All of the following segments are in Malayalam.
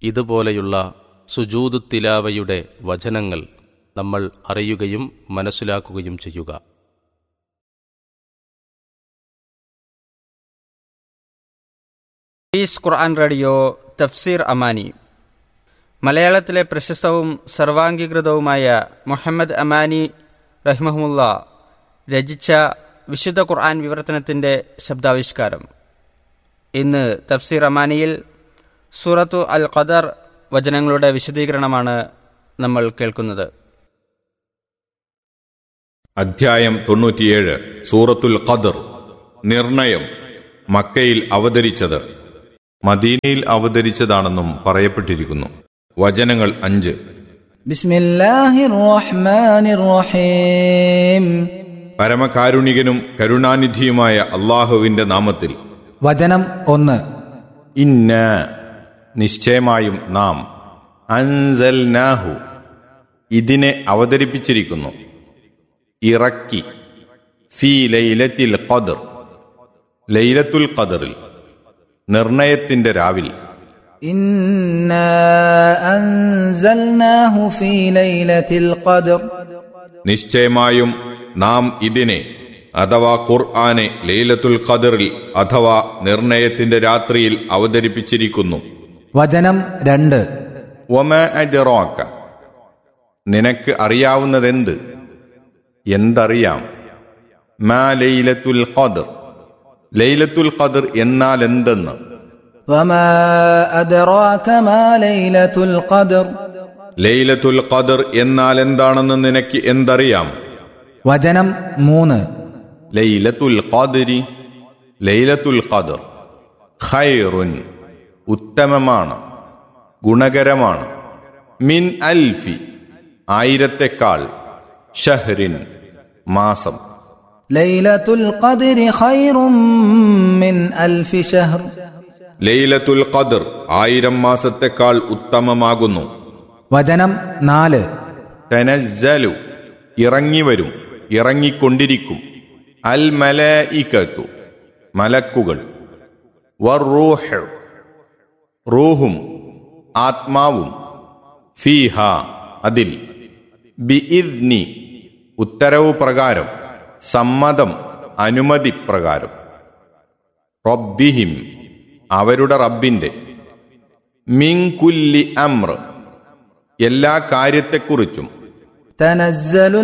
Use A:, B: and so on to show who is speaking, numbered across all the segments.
A: ഇതുപോലെയുള്ള സുജൂദ് തിലാവയുടെ വചനങ്ങൾ നമ്മൾ അറിയുകയും മനസ്സിലാക്കുകയും ചെയ്യുക
B: പീസ് ഖുർആൻ റേഡിയോ തഫ്സീർ അമാനി മലയാളത്തിലെ പ്രശസ്തവും സർവാംഗീകൃതവുമായ മുഹമ്മദ് അമാനി റഹ്മഹമുല്ല രചിച്ച വിശുദ്ധ ഖുർആൻ വിവർത്തനത്തിൻ്റെ ശബ്ദാവിഷ്കാരം ഇന്ന് തഫ്സീർ അമാനിയിൽ സൂറത്തു അൽ ഖദർ വചനങ്ങളുടെ വിശദീകരണമാണ് നമ്മൾ കേൾക്കുന്നത്
C: അധ്യായം തൊണ്ണൂറ്റിയേഴ് സൂറത്തുൽ ഖദർ നിർണയം മക്കയിൽ അവതരിച്ചത് മദീനയിൽ അവതരിച്ചതാണെന്നും പറയപ്പെട്ടിരിക്കുന്നു വചനങ്ങൾ അഞ്ച്
D: بسم الله الرحمن الرحيم
C: പരമകാരുണികനും കരുണാനിധിയുമായ അള്ളാഹുവിന്റെ നാമത്തിൽ
D: വചനം ഒന്ന്
C: ഇന്ന നിശ്ചയമായും നാം അൻസൽനാഹു ഇതിനെ അവതരിപ്പിച്ചിരിക്കുന്നു ഇറക്കി ഫി ലൈലത്തിൽ ഖദർ ലൈലത്തുൽ ഖദറിൽ നിർണയത്തിന്റെ രാവിൽ
D: إنا أنزلناه في ليلة القدر
C: നിശ്ചയമായും നാം ഇതിനെ അഥവാ ഖുർആനെ ലൈലത്തുൽ ഖദറിൽ അഥവാ നിർണയത്തിന്റെ രാത്രിയിൽ അവതരിപ്പിച്ചിരിക്കുന്നു
D: വചനം രണ്ട്
C: ഒമ അജറോക്ക നിനക്ക് അറിയാവുന്നതെന്ത് എന്തറിയാം മാ ലൈലത്തുൽ ഖദർ ലൈലത്തുൽ ഖദർ എന്നാൽ എന്തെന്ന്
D: وما أدراك ما ليلة القدر
C: ലൈലത്തുൽ ഖദർ എന്നാൽ എന്താണെന്ന് നിനക്ക് എന്തറിയാം
D: വചനം മൂന്ന്
C: ലൈലത്തുൽ ഖദരി ലൈലത്തുൽ ഖദർ ഖൈറുൻ ഉത്തമമാണ് ഗുണകരമാണ് മിൻ അൽഫി ആയിരത്തെക്കാൾ ഷഹ്റിൻ മാസം
D: ليلة القدر خير من ألف شهر
C: ലൈലത്തുൽ ഖദർ ആയിരം മാസത്തെക്കാൾ ഉത്തമമാകുന്നു
D: വചനം നാല്
C: തനസ്സലു ഇറങ്ങിവരും ഇറങ്ങിക്കൊണ്ടിരിക്കും അൽ മലഇകത്തു മലക്കുകൾ വറൂഹ് റൂഹും ആത്മാവും ഫീഹ അതിൽ ബിഇദ്നി ഉത്തരവ് പ്രകാരം സമ്മതം അനുമതി പ്രകാരം റബ്ബിഹിം അവരുടെ റബ്ബിന്റെ മിങ്കുല്ലി അമ്ര എല്ലാ കാര്യത്തെക്കുറിച്ചും
D: تنزل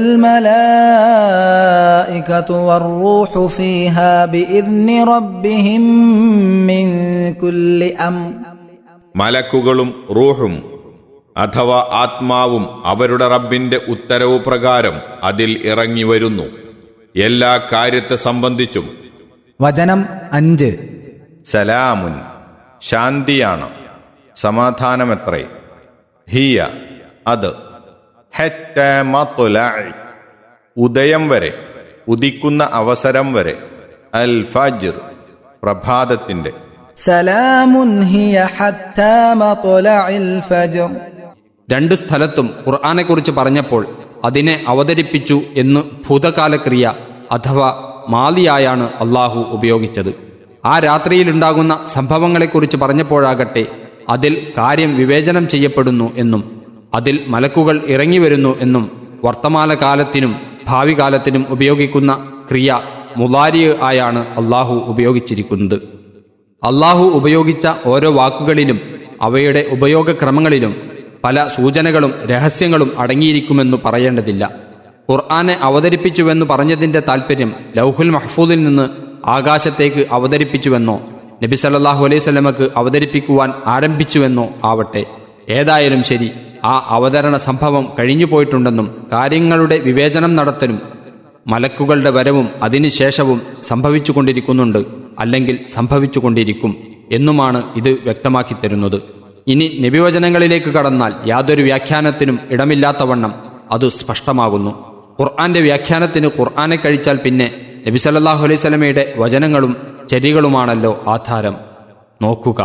D: الملائكة والروح فيها بإذن ربهم من كل أمر
C: മലക്കുകളും റൂഹും അഥവാ ആത്മാവും അവരുടെ റബ്ബിന്റെ ഉത്തരവ് പ്രകാരം അതിൽ ഇറങ്ങി വരുന്നു എല്ലാ കാര്യത്തെ സംബന്ധിച്ചും
D: വചനം അഞ്ച്
C: സലാമുൻ ശാന്തിയാണ് സമാധാനമത്രേ ഹിയ അത് ഹത്ത മത്ലഇ. ഉദയം വരെ ഉദിക്കുന്ന അവസരം വരെ അൽ ഫജ്ർ പ്രഭാതത്തിന്റെ
D: سلام هي حتى مطلع الفجر
E: രണ്ട് സ്ഥലത്തും ഖുർആാനെക്കുറിച്ച് പറഞ്ഞപ്പോൾ അതിനെ അവതരിപ്പിച്ചു എന്ന് ഭൂതകാലക്രിയ അഥവാ മാലിയായാണ് അള്ളാഹു ഉപയോഗിച്ചത് ആ രാത്രിയിലുണ്ടാകുന്ന സംഭവങ്ങളെക്കുറിച്ച് പറഞ്ഞപ്പോഴാകട്ടെ അതിൽ കാര്യം വിവേചനം ചെയ്യപ്പെടുന്നു എന്നും അതിൽ മലക്കുകൾ ഇറങ്ങിവരുന്നു എന്നും വർത്തമാനകാലത്തിനും ഭാവി കാലത്തിനും ഉപയോഗിക്കുന്ന ക്രിയ മുലാരി ആയാണ് അള്ളാഹു ഉപയോഗിച്ചിരിക്കുന്നത് അള്ളാഹു ഉപയോഗിച്ച ഓരോ വാക്കുകളിലും അവയുടെ ഉപയോഗക്രമങ്ങളിലും പല സൂചനകളും രഹസ്യങ്ങളും അടങ്ങിയിരിക്കുമെന്നു പറയേണ്ടതില്ല ഖുർആനെ അവതരിപ്പിച്ചുവെന്ന് പറഞ്ഞതിന്റെ താൽപ്പര്യം ലൗഹുൽ മഹ്ഫൂദിൽ നിന്ന് ആകാശത്തേക്ക് അവതരിപ്പിച്ചുവെന്നോ നബി സല്ലല്ലാഹു അലൈഹി സ്വലമക്ക് അവതരിപ്പിക്കുവാൻ ആരംഭിച്ചുവെന്നോ ആവട്ടെ ഏതായാലും ശരി ആ അവതരണ സംഭവം കഴിഞ്ഞുപോയിട്ടുണ്ടെന്നും കാര്യങ്ങളുടെ വിവേചനം നടത്തലും മലക്കുകളുടെ വരവും അതിനുശേഷവും സംഭവിച്ചുകൊണ്ടിരിക്കുന്നുണ്ട് അല്ലെങ്കിൽ സംഭവിച്ചുകൊണ്ടിരിക്കും എന്നുമാണ് ഇത് വ്യക്തമാക്കി തരുന്നത് ഇനി നബിവചനങ്ങളിലേക്ക് കടന്നാൽ യാതൊരു വ്യാഖ്യാനത്തിനും ഇടമില്ലാത്തവണ്ണം അത് സ്പഷ്ടമാകുന്നു ഖുർആന്റെ വ്യാഖ്യാനത്തിന് ഖുർആനെ കഴിച്ചാൽ പിന്നെ നബി സല്ലല്ലാഹു അലൈഹി സ്വലമയുടെ വചനങ്ങളും ചര്യകളുമാണല്ലോ ആധാരം നോക്കുക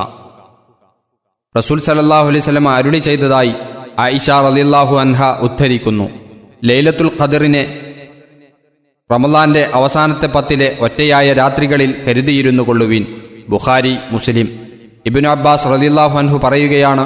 E: റസൂൽ സലല്ലാഹു അലൈഹി സ്വലമ അരുളി ചെയ്തതായി ആയിഷ റളിയല്ലാഹു അൻഹ ഉദ്ധരിക്കുന്നു ലൈലത്തുൽ ഖദറിനെ റമദാന്റെ അവസാനത്തെ പത്തിലെ ഒറ്റയായ രാത്രികളിൽ കരുതിയിരുന്നു കൊള്ളുവീൻ ബുഖാരി മുസ്ലിം ഇബിനു അബ്ബാസ് റളിയല്ലാഹു അൻഹു പറയുകയാണ്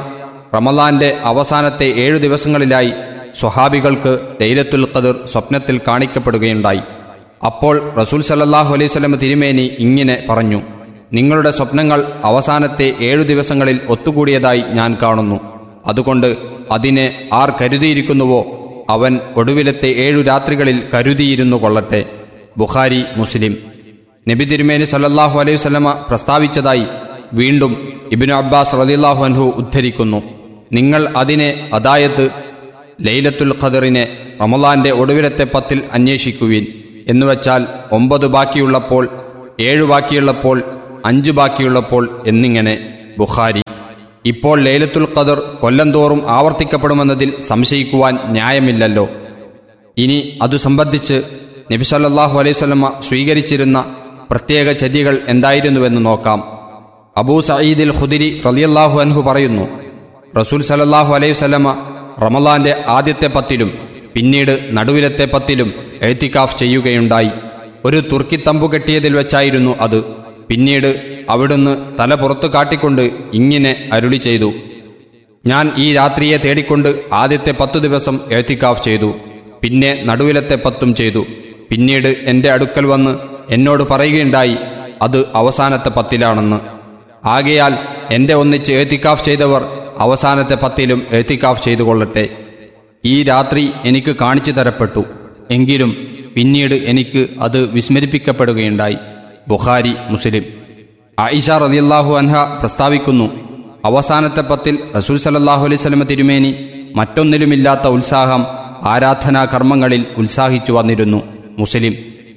E: റമലാന്റെ അവസാനത്തെ ഏഴു ദിവസങ്ങളിലായി സ്വഹാബികൾക്ക് ലൈലത്തുൽ ഖദർ സ്വപ്നത്തിൽ കാണിക്കപ്പെടുകയുണ്ടായി അപ്പോൾ റസൂൽ സല്ലല്ലാഹു അലൈഹി സ്വലം തിരുമേനി ഇങ്ങനെ പറഞ്ഞു നിങ്ങളുടെ സ്വപ്നങ്ങൾ അവസാനത്തെ ഏഴു ദിവസങ്ങളിൽ ഒത്തുകൂടിയതായി ഞാൻ കാണുന്നു അതുകൊണ്ട് അതിനെ ആർ കരുതിയിരിക്കുന്നുവോ അവൻ ഒടുവിലത്തെ ഏഴു രാത്രികളിൽ കരുതിയിരുന്നു കൊള്ളട്ടെ ബുഖാരി മുസ്ലിം നബി തിരുമേനി സല്ലല്ലാഹു അലൈഹി വസല്ലമ പ്രസ്താവിച്ചതായി വീണ്ടും ഇബ്നു അബ്ബാസ് റളിയല്ലാഹു അൻഹു ഉദ്ധരിക്കുന്നു നിങ്ങൾ അതിനെ അതായത് ലൈലത്തുൽ ഖദറിനെ റമലാന്റെ ഒടുവിലത്തെ പത്തിൽ അന്വേഷിക്കുവിൻ എന്നുവച്ചാൽ ഒമ്പത് ബാക്കിയുള്ളപ്പോൾ ഏഴു ബാക്കിയുള്ളപ്പോൾ അഞ്ച് ബാക്കിയുള്ളപ്പോൾ എന്നിങ്ങനെ ബുഖാരി ഇപ്പോൾ ലൈലത്തുൽ ഖദർ കൊല്ലം തോറും ആവർത്തിക്കപ്പെടുമെന്നതിൽ സംശയിക്കുവാൻ ന്യായമില്ലല്ലോ ഇനി അതു സംബന്ധിച്ച് നബി സല്ലല്ലാഹു അലൈഹി വസല്ലമ സ്വീകരിച്ചിരുന്ന പ്രത്യേക ചര്യകൾ എന്തായിരുന്നുവെന്ന് നോക്കാം അബൂ സഈദിൽ ഖുദിരി റളിയല്ലാഹു അൻഹു പറയുന്നു റസൂൽ സല്ലല്ലാഹു അലൈഹി വസല്ലമ റമളാന്റെ ആദ്യത്തെ പത്തിലും പിന്നീട് നടുവിലത്തെ പത്തിലും എഴുത്തിക്കാഫ് ചെയ്യുകയുണ്ടായി ഒരു തുർക്കി തമ്പു കെട്ടിയതിൽ വെച്ചായിരുന്നു അത് പിന്നീട് അവിടുന്ന് തല പുറത്തു കാട്ടിക്കൊണ്ട് ഇങ്ങനെ അരുളി ചെയ്തു ഞാൻ ഈ രാത്രിയെ തേടിക്കൊണ്ട് ആദ്യത്തെ പത്തു ദിവസം എഴുത്തിക്കാഫ് ചെയ്തു പിന്നെ നടുവിലത്തെ പത്തും ചെയ്തു പിന്നീട് എൻ്റെ അടുക്കൽ വന്ന് എന്നോട് പറയുകയുണ്ടായി അത് അവസാനത്തെ പത്തിലാണെന്ന് ആകയാൽ എൻ്റെ ഒന്നിച്ച് എഴുത്തിക്കാഫ് ചെയ്തവർ അവസാനത്തെ പത്തിലും എഴുത്തിക്കാഫ് ചെയ്തു കൊള്ളട്ടെ ഈ രാത്രി എനിക്ക് കാണിച്ചു തരപ്പെട്ടു എങ്കിലും പിന്നീട് എനിക്ക് അത് വിസ്മരിപ്പിക്കപ്പെടുകയുണ്ടായി ബുഖാരി മുസ്ലിം ആയിഷ റളിയല്ലാഹു അൻഹ പ്രസ്താവിക്കുന്നു അവസാനത്തെ പത്തിൽ റസൂൽ സലല്ലാഹു അലൈഹി സ്വലമ തിരുമേനി മറ്റൊന്നിലുമില്ലാത്ത ഉത്സാഹം ആരാധനാ കർമ്മങ്ങളിൽ ഉത്സാഹിച്ചു വന്നിരുന്നു മുസ്ലിം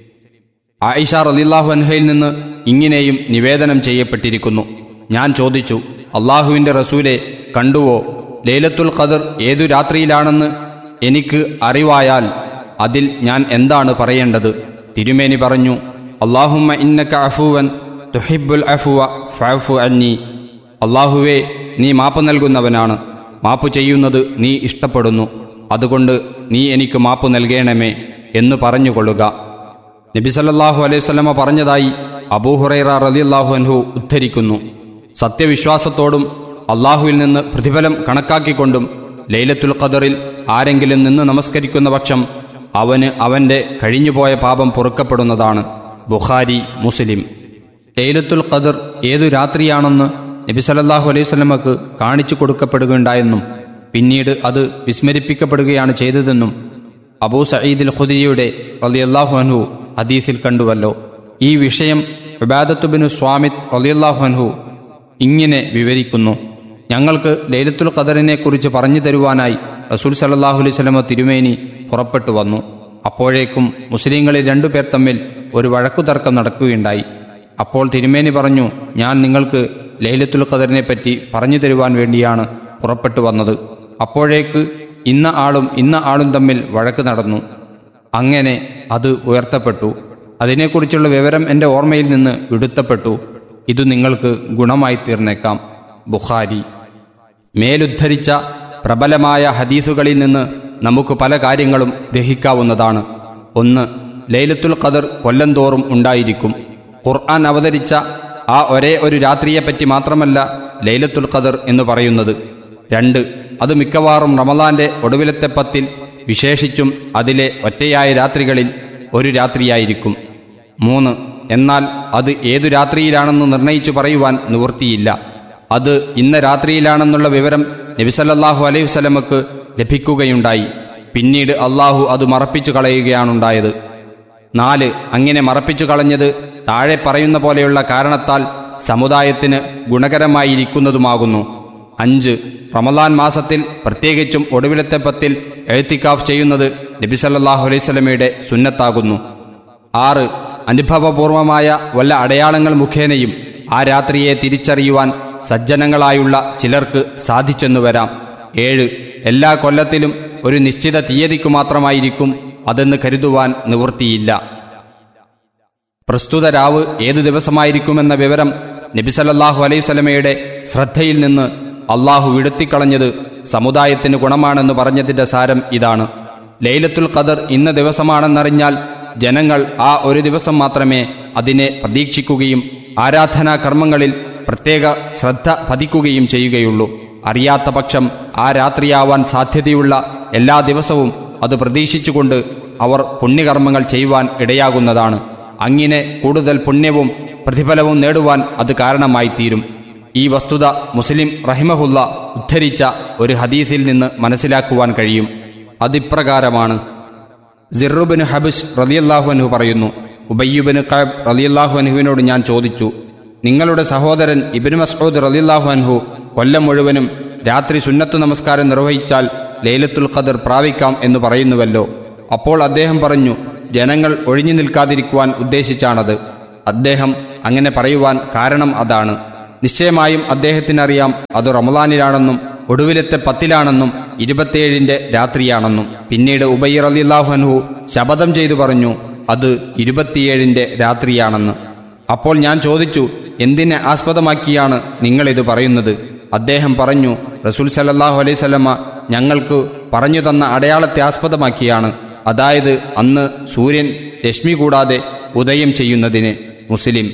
E: ആയിഷ റളിയല്ലാഹു അൻഹയിൽ നിന്ന് ഇങ്ങനെയും നിവേദനം ചെയ്യപ്പെട്ടിരിക്കുന്നു ഞാൻ ചോദിച്ചു അള്ളാഹുവിൻ്റെ റസൂലെ കണ്ടുവോ ലൈലത്തുൽ ഖദർ ഏതു രാത്രിയിലാണെന്ന് എനിക്ക് അറിവായാൽ അതിൽ ഞാൻ എന്താണ് പറയേണ്ടത് തിരുമേനി പറഞ്ഞു അള്ളാഹുമ്മ ഇന്നക അഫുവൻ തുഹിബുൽ അഫുവ ഫഅഫു അന്നി അള്ളാഹുവേ നീ മാപ്പ് നൽകുന്നവനാണ് മാപ്പ് ചെയ്യുന്നത് നീ ഇഷ്ടപ്പെടുന്നു അതുകൊണ്ട് നീ എനിക്ക് മാപ്പ് നൽകണമേ എന്ന് പറഞ്ഞുകൊള്ളുക നബി സല്ലല്ലാഹു അലൈഹി വസല്ലമ പറഞ്ഞതായി അബൂഹുറൈറ റളിയല്ലാഹു അൻഹു ഉദ്ധരിക്കുന്നു സത്യവിശ്വാസത്തോടും അള്ളാഹുവിൽ നിന്ന് പ്രതിഫലം കണക്കാക്കിക്കൊണ്ടും ലൈലത്തുൽ ഖദറിൽ ആരെങ്കിലും നിന്ന് നമസ്കരിക്കുന്ന പക്ഷം അവന് അവന്റെ കഴിഞ്ഞുപോയ പാപം പൊറുക്കപ്പെടുന്നതാണ് ബുഖാരി മുസ്ലിം ലൈലത്തുൽ ഖദർ ഏതു രാത്രിയാണെന്ന് നബി സല്ലല്ലാഹു അലൈഹി വസല്ലമക്ക് കാണിച്ചു കൊടുക്കപ്പെടുകയുണ്ടായെന്നും പിന്നീട് അത് വിസ്മരിപ്പിക്കപ്പെടുകയാണ് ചെയ്തതെന്നും അബൂ സഈദിൽ ഖുദിരിയുടെ റളിയല്ലാഹു അൻഹു ഹദീസിൽ കണ്ടുവല്ലോ ഈ വിഷയം ഇബാദത്തുബിനു സ്വാമിത് റളിയല്ലാഹു അൻഹു ഇങ്ങനെ വിവരിക്കുന്നു ഞങ്ങൾക്ക് ലൈലത്തുൽ ഖദറിനെ കുറിച്ച് പറഞ്ഞു തരുവാനായി റസൂൽ സല്ലല്ലാഹു അലൈഹി വസല്ലമ തിരുമേനി പുറപ്പെട്ടു വന്നു അപ്പോഴേക്കും മുസ്ലിങ്ങളിൽ രണ്ടുപേർ തമ്മിൽ ഒരു വഴക്കുതർക്കം നടക്കുകയുണ്ടായി അപ്പോൾ തിരുമേനി പറഞ്ഞു ഞാൻ നിങ്ങൾക്ക് ലൈലത്തുൽ ഖദറിനെ പറ്റി പറഞ്ഞു തരുവാൻ വേണ്ടിയാണ് പുറപ്പെട്ടു വന്നത് അപ്പോഴേക്ക് ഇന്ന ആളും ഇന്ന ആളും തമ്മിൽ വഴക്ക് നടന്നു അങ്ങനെ അത് ഉയർത്തപ്പെട്ടു അതിനെക്കുറിച്ചുള്ള വിവരം എൻ്റെ ഓർമ്മയിൽ നിന്ന് വിടുത്തപ്പെട്ടു ഇത് നിങ്ങൾക്ക് ഗുണമായി തീർന്നേക്കാം ബുഖാരി മേലുദ്ധരിച്ച പ്രബലമായ ഹദീസുകളിൽ നിന്ന് നമുക്ക് പല കാര്യങ്ങളും ഗ്രഹിക്കാവുന്നതാണ് ഒന്ന് ലൈലത്തുൽ ഖദർ കൊല്ലം തോറും ഉണ്ടായിരിക്കും ഖുർആൻ അവതരിച്ച ആ ഒരേ ഒരു രാത്രിയെപ്പറ്റി മാത്രമല്ല ലൈലത്തുൽ ഖദർ എന്ന് പറയുന്നത് രണ്ട് അത് മിക്കവാറും റമദാന്റെ ഒടുവിലത്തെ പത്തിൽ വിശേഷിച്ചും അതിലെ ഒറ്റയായ രാത്രികളിൽ ഒരു രാത്രിയായിരിക്കും മൂന്ന് എന്നാൽ അത് ഏതു രാത്രിയിലാണെന്ന് നിർണയിച്ചു പറയുവാൻ നിവൃത്തിയില്ല അത് ഇന്ന രാത്രിയിലാണെന്നുള്ള വിവരം നബിസല്ലാഹു അലൈഹി വസല്ലമക്ക് ലഭിക്കുകയുണ്ടായി പിന്നീട് അള്ളാഹു അത് മറപ്പിച്ചു കളയുകയാണുണ്ടായത് നാല് അങ്ങനെ മറപ്പിച്ചു കളഞ്ഞത് താഴെ പറയുന്ന പോലെയുള്ള കാരണത്താൽ സമുദായത്തിന് ഗുണകരമായിരിക്കുന്നതുമാകുന്നു അഞ്ച് റമലാൻ മാസത്തിൽ പ്രത്യേകിച്ചും ഒടുവിലത്തെ പത്തിൽ എഴുത്തിക്കാഫ് ചെയ്യുന്നത് നബിസല്ലാഹു അലൈഹി സ്വലമയുടെ സുന്നത്താകുന്നു ആറ് അനുഭവപൂർവമായ വല്ല അടയാളങ്ങൾ മുഖേനയും ആ രാത്രിയെ തിരിച്ചറിയുവാൻ സജ്ജനങ്ങളായുള്ള ചിലർക്ക് സാധിച്ചെന്നു വരാം ഏഴ് എല്ലാ കൊല്ലത്തിലും ഒരു നിശ്ചിത തീയതിക്കു മാത്രമായിരിക്കും അതെന്ന് കരുതുവാൻ നിവൃത്തിയില്ല പ്രസ്തുത രാവ് ഏതു ദിവസമായിരിക്കുമെന്ന വിവരം നബിസലല്ലാഹു അലൈഹി സ്വലമയുടെ ശ്രദ്ധയിൽ നിന്ന് അള്ളാഹു വിടുത്തിക്കളഞ്ഞത് സമുദായത്തിന് ഗുണമാണെന്ന് പറഞ്ഞതിന്റെ സാരം ഇതാണ് ലൈലത്തുൽ ഖദർ ഇന്ന ദിവസമാണെന്നറിഞ്ഞാൽ ജനങ്ങൾ ആ ഒരു ദിവസം മാത്രമേ അതിനെ പ്രതീക്ഷിക്കുകയും ആരാധനാ കർമ്മങ്ങളിൽ പ്രത്യേക ശ്രദ്ധ പതിക്കുകയും ചെയ്യുകയുള്ളൂ അറിയാത്ത പക്ഷം ആ രാത്രിയാവാൻ സാധ്യതയുള്ള എല്ലാ ദിവസവും അത് പ്രതീക്ഷിച്ചുകൊണ്ട് അവർ പുണ്യകർമ്മങ്ങൾ ചെയ്യുവാൻ ഇടയാകുന്നതാണ് അങ്ങനെ കൂടുതൽ പുണ്യവും പ്രതിഫലവും നേടുവാൻ അത് കാരണമായി തീരും ഈ വസ്തുത മുസ്ലിം റഹിമഹുല്ല ഉദ്ധരിച്ച ഒരു ഹദീസിൽ നിന്ന് മനസ്സിലാക്കുവാൻ കഴിയും അതിപ്രകാരമാണ് സിറുബിന് ഹബിഷ് റലിയല്ലാഹു അൻഹു പറയുന്നു ഉബയ്യുബിന് കബ് റലിയല്ലാഹു അൻഹുവിനോട് ഞാൻ ചോദിച്ചു നിങ്ങളുടെ സഹോദരൻ ഇബിന് മസ്ഊദ് റലിയല്ലാഹു അൻഹു കൊല്ലം മുഴുവനും രാത്രി സുന്നത്തു നമസ്കാരം നിർവഹിച്ചാൽ ലൈലത്തുൽ ഖദർ പ്രാപിക്കാം എന്ന് പറയുന്നുവല്ലോ അപ്പോൾ അദ്ദേഹം പറഞ്ഞു ജനങ്ങൾ ഒഴിഞ്ഞു നിൽക്കാതിരിക്കുവാൻ ഉദ്ദേശിച്ചാണത് അദ്ദേഹം അങ്ങനെ പറയുവാൻ കാരണം അതാണ് നിശ്ചയമായും അദ്ദേഹത്തിനറിയാം അത് റമദാനിലാണെന്നും ഒടുവിലത്തെ പത്തിലാണെന്നും ഇരുപത്തിയേഴിന്റെ രാത്രിയാണെന്നും പിന്നീട് ഉബയ്യർ അലിള്ളാഹുഅൻഹു ശപഥം ചെയ്തു പറഞ്ഞു അത് ഇരുപത്തിയേഴിന്റെ രാത്രിയാണെന്ന് അപ്പോൾ ഞാൻ ചോദിച്ചു എന്തിനെ ആസ്പദമാക്കിയാണ് നിങ്ങളിത് പറയുന്നത് അദ്ദേഹം പറഞ്ഞു റസൂൽ സലല്ലാഹു അലൈഹി സ്വലമ ഞങ്ങൾക്ക് പറഞ്ഞു തന്ന അടയാളത്തെ ആസ്പദമാക്കിയാണ് അതായത് അന്ന് സൂര്യൻ രശ്മി കൂടാതെ ഉദയം ചെയ്യുന്നതിന് മുസ്ലിം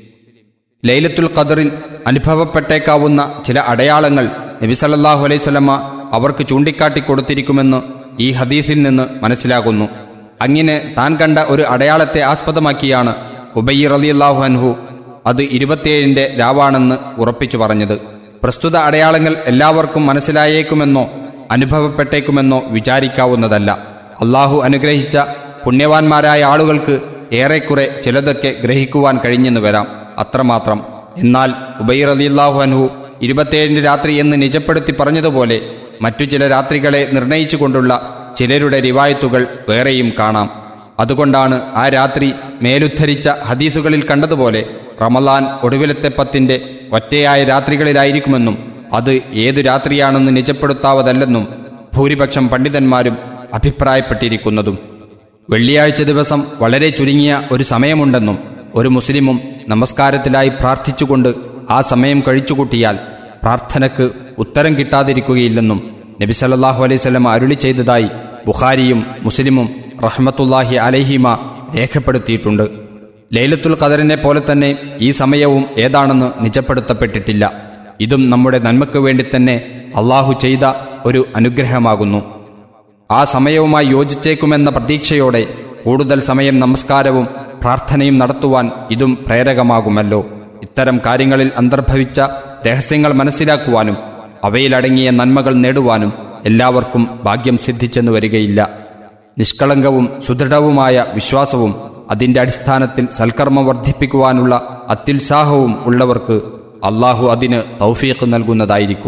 E: ലൈലത്തുൽ ഖദറിൽ അനുഭവപ്പെട്ടേക്കാവുന്ന ചില അടയാളങ്ങൾ നബി സല്ലല്ലാഹു അലൈഹി സ്വലമ അവർക്ക് ചൂണ്ടിക്കാട്ടി കൊടുത്തിരിക്കുമെന്ന് ഈ ഹദീസിൽ നിന്ന് മനസ്സിലാകുന്നു അങ്ങനെ താൻ കണ്ട ഒരു അടയാളത്തെ ആസ്പദമാക്കിയാണ് ഉബയ്യർ റളിയല്ലാഹു അൻഹു അത് ഇരുപത്തിയേഴിന്റെ രാവാണെന്ന് ഉറപ്പിച്ചു പറഞ്ഞത് പ്രസ്തുത അടയാളങ്ങൾ എല്ലാവർക്കും മനസ്സിലായേക്കുമെന്നോ അനുഭവപ്പെട്ടേക്കുമെന്നോ വിചാരിക്കാവുന്നതല്ല അള്ളാഹു അനുഗ്രഹിച്ച പുണ്യവാന്മാരായ ആളുകൾക്ക് ഏറെക്കുറെ ചിലതൊക്കെ ഗ്രഹിക്കുവാൻ കഴിഞ്ഞെന്ന് വരാം അത്രമാത്രം എന്നാൽ ഉബൈർ അലിയല്ലാഹു അൻഹു ഇരുപത്തിയേഴിന് രാത്രി എന്ന് നിജപ്പെടുത്തി പറഞ്ഞതുപോലെ മറ്റു ചില രാത്രികളെ നിർണയിച്ചുകൊണ്ടുള്ള ചിലരുടെ റിവായത്തുകൾ വേറെയും കാണാം അതുകൊണ്ടാണ് ആ രാത്രി മേലുദ്ധരിച്ച ഹദീസുകളിൽ കണ്ടതുപോലെ റമലാൻ ഒടുവിലത്തെ പത്തിന്റെ ഒറ്റയായ രാത്രികളിലായിരിക്കുമെന്നും അത് ഏതു രാത്രിയാണെന്ന് നിജപ്പെടുത്താവതല്ലെന്നും ഭൂരിപക്ഷം പണ്ഡിതന്മാരും അഭിപ്രായപ്പെട്ടിരിക്കുന്നതും വെള്ളിയാഴ്ച ദിവസം വളരെ ചുരുങ്ങിയ ഒരു സമയമുണ്ടെന്നും ഒരു മുസ്ലിമും നമസ്കാരത്തിലായി പ്രാർത്ഥിച്ചുകൊണ്ട് ആ സമയം കഴിച്ചുകൂട്ടിയാൽ പ്രാർത്ഥനയ്ക്ക് ഉത്തരം കിട്ടാതിരിക്കുകയില്ലെന്നും നബി സല്ലല്ലാഹു അലൈഹി സ്വലം അരുളി ചെയ്തതായി ബുഖാരിയും മുസ്ലിമും റഹ്മത്തുല്ലാഹി അലഹിമ രേഖപ്പെടുത്തിയിട്ടുണ്ട് ലൈലത്തുൽ ഖദറിനെ പോലെ തന്നെ ഈ സമയവും ഏതാണെന്ന് നിജപ്പെടുത്തപ്പെട്ടിട്ടില്ല ഇതും നമ്മുടെ നന്മയ്ക്ക് വേണ്ടി തന്നെ അള്ളാഹു ചെയ്ത ഒരു അനുഗ്രഹമാകുന്നു ആ സമയവുമായി യോജിച്ചേക്കുമെന്ന പ്രതീക്ഷയോടെ കൂടുതൽ സമയം നമസ്കാരവും പ്രാർത്ഥനയും നടത്തുവാൻ ഇതും പ്രേരകമാകുമല്ലോ ഇത്തരം കാര്യങ്ങളിൽ അന്തർഭവിച്ച രഹസ്യങ്ങൾ മനസ്സിലാക്കുവാനും അവയിലടങ്ങിയ നന്മകൾ നേടുവാനും എല്ലാവർക്കും ഭാഗ്യം സിദ്ധിച്ചെന്നു വരികയില്ല നിഷ്കളങ്കവും സുദൃഢവുമായ വിശ്വാസവും അതിന്റെ അടിസ്ഥാനത്തിൽ സൽക്കർമ്മം വർദ്ധിപ്പിക്കുവാനുള്ള അത്യുത്സാഹവും ഉള്ളവർക്ക് അള്ളാഹു അതിന് തൗഫീഖ് നൽകുന്നതായിരിക്കും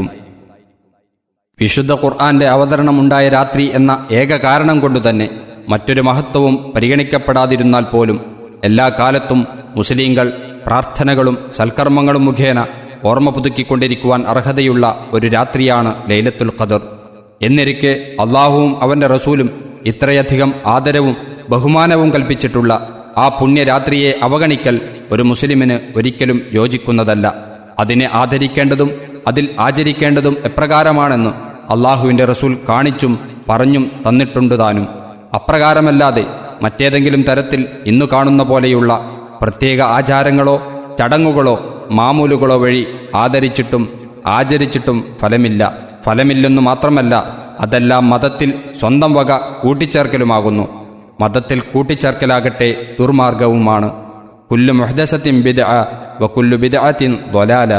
E: വിശുദ്ധ ഖുർആന്റെ അവതരണമുണ്ടായ രാത്രി എന്ന ഏക കാരണം കൊണ്ടുതന്നെ മറ്റൊരു മഹത്വവും പരിഗണിക്കപ്പെടാതിരുന്നാൽ പോലും എല്ലാ കാലത്തും മുസ്ലിങ്ങൾ പ്രാർത്ഥനകളും സൽക്കർമ്മങ്ങളും മുഖേന ഓർമ്മ പുതുക്കിക്കൊണ്ടിരിക്കുവാൻ അർഹതയുള്ള ഒരു രാത്രിയാണ് ലൈലത്തുൽ ഖദർ എന്നിരിക്കെ അള്ളാഹുവും അവന്റെ റസൂലും ഇത്രയധികം ആദരവും ബഹുമാനവും കൽപ്പിച്ചിട്ടുള്ള ആ പുണ്യരാത്രിയെ അവഗണിക്കൽ ഒരു മുസ്ലിമിന് ഒരിക്കലും യോജിക്കുന്നതല്ല അതിനെ ആദരിക്കേണ്ടതും അതിൽ ആചരിക്കേണ്ടതും എപ്രകാരമാണെന്ന് അള്ളാഹുവിന്റെ റസൂൽ കാണിച്ചും പറഞ്ഞും തന്നിട്ടുണ്ട് താനും അപ്രകാരമല്ലാതെ മറ്റേതെങ്കിലും തരത്തിൽ ഇന്നു കാണുന്ന പോലെയുള്ള പ്രത്യേക ആചാരങ്ങളോ ചടങ്ങുകളോ മാമൂലുകളോ വഴി ആദരിച്ചിട്ടും ആചരിച്ചിട്ടും ഫലമില്ല ഫലമില്ലെന്നു മാത്രമല്ല അതെല്ലാം മതത്തിൽ സ്വന്തം വക കൂട്ടിച്ചേർക്കലുമാകുന്നു മതത്തിൽ കൂട്ടിച്ചേർക്കലാകട്ടെ ദുർമാർഗവുമാണ് കുല്ലു മുഹദസത്തിൻ ബിദ വ കുല്ലു ബിദഅത്തിൻ ദ്വലാല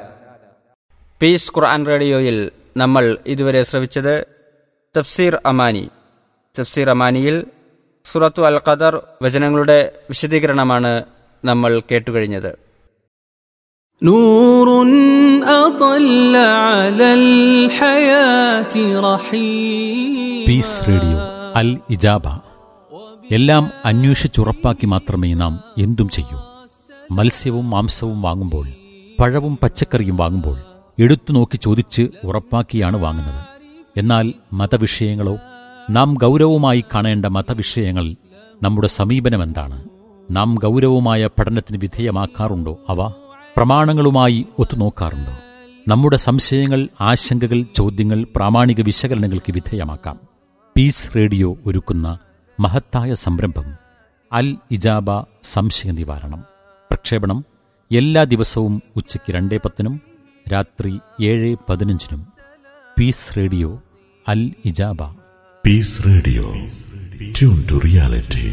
B: പീസ് ഖുർആൻ റേഡിയോയിൽ നമ്മൾ ഇതുവരെ ശ്രവിച്ചത് തഫ്സീർ അമാനി തഫ്സീർ അമാനിയിൽ സുറത്തു അൽ ഖദർ വചനങ്ങളുടെ വിശദീകരണമാണ് നമ്മൾ കേട്ടുകഴിഞ്ഞത്
F: نور أطل على الحياة رحيم
G: പീസ് റേഡിയോ അൽ ഇജാബ എല്ലാം അന്വേഷിച്ചുറപ്പാക്കി മാത്രമേ നാം എന്തും ചെയ്യൂ മത്സ്യവും മാംസവും വാങ്ങുമ്പോൾ പഴവും പച്ചക്കറിയും വാങ്ങുമ്പോൾ എടുത്തു നോക്കി ചോദിച്ച് ഉറപ്പാക്കിയാണ് വാങ്ങുന്നത് എന്നാൽ മതവിഷയങ്ങളോ നാം ഗൗരവമായി കാണേണ്ട മതവിഷയങ്ങൾ നമ്മുടെ സമീപനമെന്താണ് നാം ഗൗരവമായ പഠനത്തിന് വിധേയമാക്കാറുണ്ടോ അവ പ്രമാണങ്ങളുമായി ഒത്തുനോക്കാറുണ്ടോ നമ്മുടെ സംശയങ്ങൾ ആശങ്കകൾ ചോദ്യങ്ങൾ പ്രാമാണിക വിശകലനങ്ങൾക്ക് വിധേയമാക്കാം പീസ് റേഡിയോ ഒരുക്കുന്ന മഹത്തായ സംരംഭം അൽ ഇജാബ സംശയ നിവാരണം പ്രക്ഷേപണം എല്ലാ ദിവസവും ഉച്ചയ്ക്ക് രണ്ടേ പത്തിനും രാത്രി ഏഴ് പതിനഞ്ചിനും പീസ് റേഡിയോ അൽ ഇജാബ
H: Peace Radio. Tune to reality.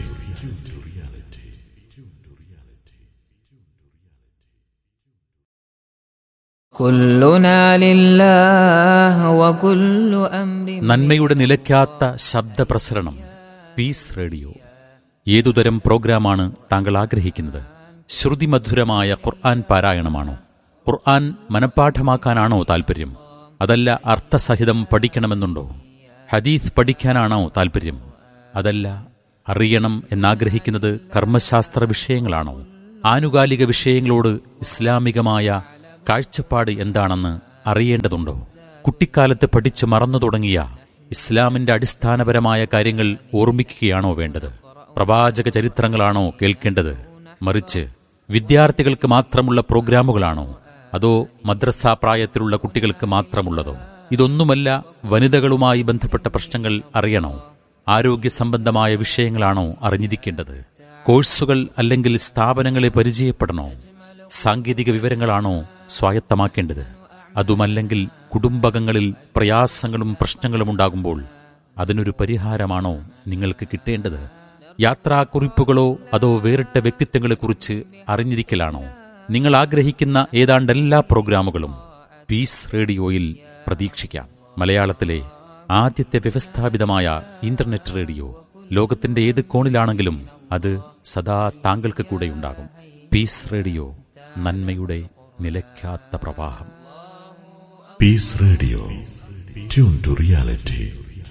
I: كلنا لله وكل أمر
G: നന്മയുടെ നിലയ്ക്കാത്ത ശബ്ദപ്രസരണം പീസ് റേഡിയോ ഏതുതരം പ്രോഗ്രാമാണ് താങ്കൾ ആഗ്രഹിക്കുന്നത് ശ്രുതിമധുരമായ ഖുർആൻ പാരായണമാണോ ഖുർആൻ മനഃപ്പാഠമാക്കാനാണോ താൽപ്പര്യം അതല്ല അർത്ഥസഹിതം പഠിക്കണമെന്നുണ്ടോ ഹദീസ് പഠിക്കാനാണോ താൽപ്പര്യം അതല്ല അറിയണം എന്നാഗ്രഹിക്കുന്നത് കർമ്മശാസ്ത്ര വിഷയങ്ങളാണോ ആനുകാലിക വിഷയങ്ങളോട് ഇസ്ലാമികമായ കാഴ്ചപ്പാട് എന്താണെന്ന് അറിയേണ്ടതുണ്ടോ കുട്ടിക്കാലത്ത് പഠിച്ചു മറന്നു തുടങ്ങിയ ഇസ്ലാമിന്റെ അടിസ്ഥാനപരമായ കാര്യങ്ങൾ ഓർമ്മിക്കുകയാണോ വേണ്ടത് പ്രവാചക ചരിത്രങ്ങളാണോ കേൾക്കേണ്ടത് മറിച്ച് വിദ്യാർത്ഥികൾക്ക് മാത്രമുള്ള പ്രോഗ്രാമുകളാണോ അതോ മദ്രസ പ്രായത്തിലുള്ള കുട്ടികൾക്ക് മാത്രമുള്ളതോ ഇതൊന്നുമല്ല വനിതകളുമായി ബന്ധപ്പെട്ട പ്രശ്നങ്ങൾ അറിയണോ ആരോഗ്യ സംബന്ധമായ വിഷയങ്ങളാണോ അറിഞ്ഞിരിക്കേണ്ടത് കോഴ്സുകൾ അല്ലെങ്കിൽ സ്ഥാപനങ്ങളെ പരിചയപ്പെടണോ സാങ്കേതിക വിവരങ്ങളാണോ സ്വായത്തമാക്കേണ്ടത് അതുമല്ലെങ്കിൽ കുടുംബകങ്ങളിൽ പ്രയാസങ്ങളും പ്രശ്നങ്ങളും ഉണ്ടാകുമ്പോൾ അതിനൊരു പരിഹാരമാണോ നിങ്ങൾക്ക് കിട്ടേണ്ടത് യാത്രാക്കുറിപ്പുകളോ അതോ വേറിട്ട വ്യക്തിത്വങ്ങളെക്കുറിച്ച് അറിഞ്ഞിരിക്കലാണോ നിങ്ങൾ ആഗ്രഹിക്കുന്ന ഏതാണ്ട് എല്ലാ പ്രോഗ്രാമുകളും പീസ് റേഡിയോയിൽ പ്രതീക്ഷിക്കാം മലയാളത്തിലെ ആദ്യത്തെ വ്യവസ്ഥാപിതമായ ഇന്റർനെറ്റ് റേഡിയോ ലോകത്തിന്റെ ഏത് കോണിലാണെങ്കിലും അത് സദാ താങ്കൾക്ക് കൂടെയുണ്ടാകും പീസ് റേഡിയോ നന്മയുടെ നിലയ്ക്കാത്ത പ്രവാഹം
H: Peace Radio. Tune to reality.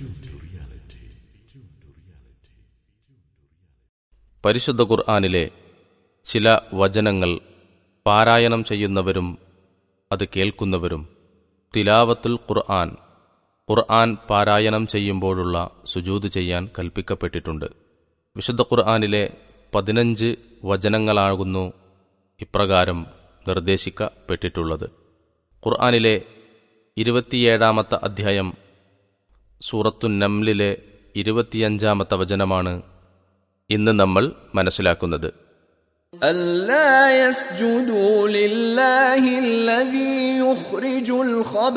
A: പരിശുദ്ധ ഖുർആാനിലെ ചില വചനങ്ങൾ പാരായണം ചെയ്യുന്നവരും അത് കേൾക്കുന്നവരും തിലാവത്തുൽ ഖുർആൻ ഖുർആൻ പാരായണം ചെയ്യുമ്പോഴുള്ള സുജൂത് ചെയ്യാൻ കൽപ്പിക്കപ്പെട്ടിട്ടുണ്ട് വിശുദ്ധ ഖുർആാനിലെ പതിനഞ്ച് വചനങ്ങളാകുന്നു ഇപ്രകാരം നിർദ്ദേശിക്കപ്പെട്ടിട്ടുള്ളത് ഖുർആാനിലെ ഇരുപത്തിയേഴാമത്തെ അധ്യായം സൂറത്തു നംലിലെ ഇരുപത്തിയഞ്ചാമത്തെ വചനമാണ് ഇന്ന് നമ്മൾ മനസ്സിലാക്കുന്നത്
F: ألا يسجدوا لله الذي يخرج الخبر